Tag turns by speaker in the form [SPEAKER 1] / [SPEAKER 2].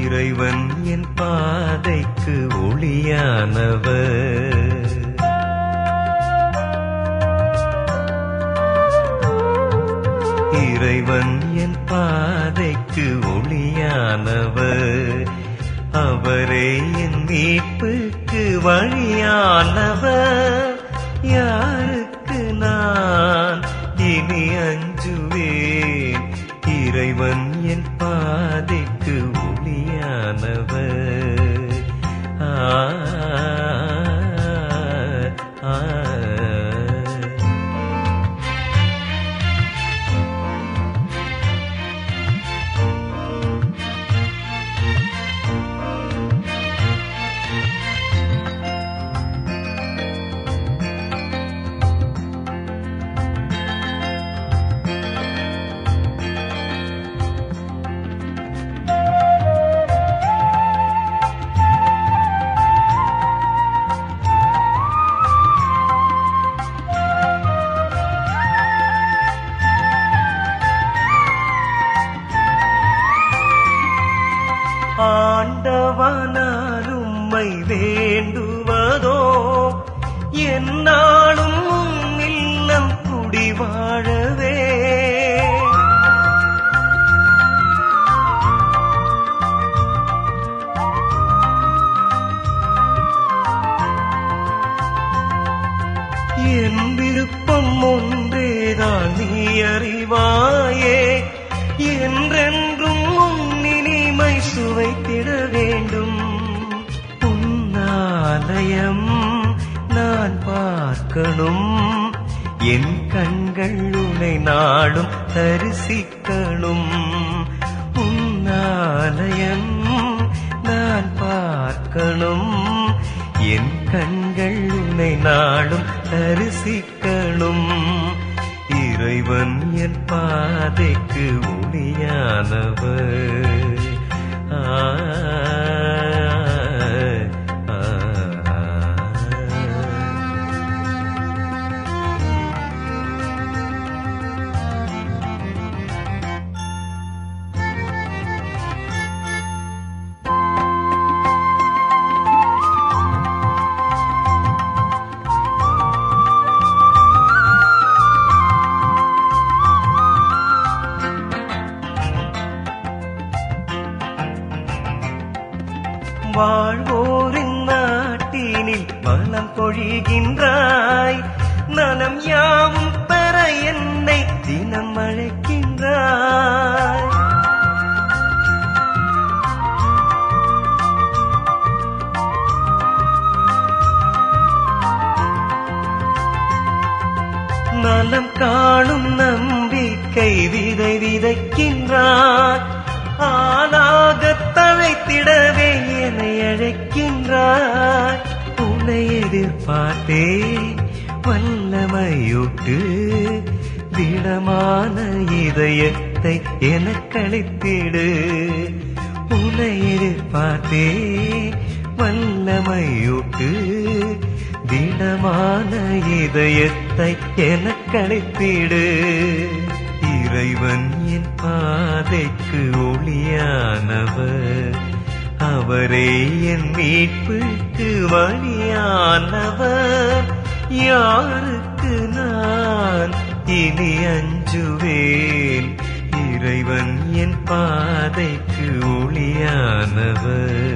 [SPEAKER 1] இறைவன் என் பாதைக்கு ஒளியானவர் இறைவன் என் பாதைக்கு ஒளியானவர் அவரே என் மீட்புக்கு வழியானவர் யாருக்கு நான் இனி அஞ்சுவேன் இறைவன் என் பாதைக்கு ஒளியானவர் ஆ ஆ, ஆ. ஆண்டவனான் உம்மை வேண்டுவதோ என்னாலும் உம் இல்லம் குடிவாழவே என் விருப்பம் ஒன்றேதான் நீ அறிவாயே என்றென்றும் உன் இனிமை சுவைத்திட வேண்டும் உன்னாலயம் நான் பார்க்கணும் என் கண்கள் உன்னை நாடும் தரிசிக்கணும் உன்னாலயம் நான் பார்க்கணும் என் கண்கள் உன்னை நாடும் தரிசிக்கணும் இறைவன் என் பாதைக்கு ஒளியானவர் ஆ, ஆ, ஆ. வாழ்வோரின் நாட்டினில் வளம் பொழிகின்றாய் நலம் யாவும் பெற என்னை தினம் அழைக்கின்றாய் நலம் காணும் நம்பிக்கை விதை விதைக்கின்றார் ஆளாக தழைத்திடவே என்னை அழைக்கின்றார் உன்னை எதிர்பார்த்தே வல்லமையூட்டு திடமான இதயத்தை எனக்களித்திடு உன்னை எதிர்பார்த்தே வல்லமையூட்டு திடமான இதயத்தை எனக்களித்திடு இறைவன் என் பாதைக்கு ஒளியானவர் அவரே என் மீட்புக்கு வழியானவர் யாருக்கு நான் இனி அஞ்சுவேன் இறைவன் என் பாதைக்கு ஒளியானவர்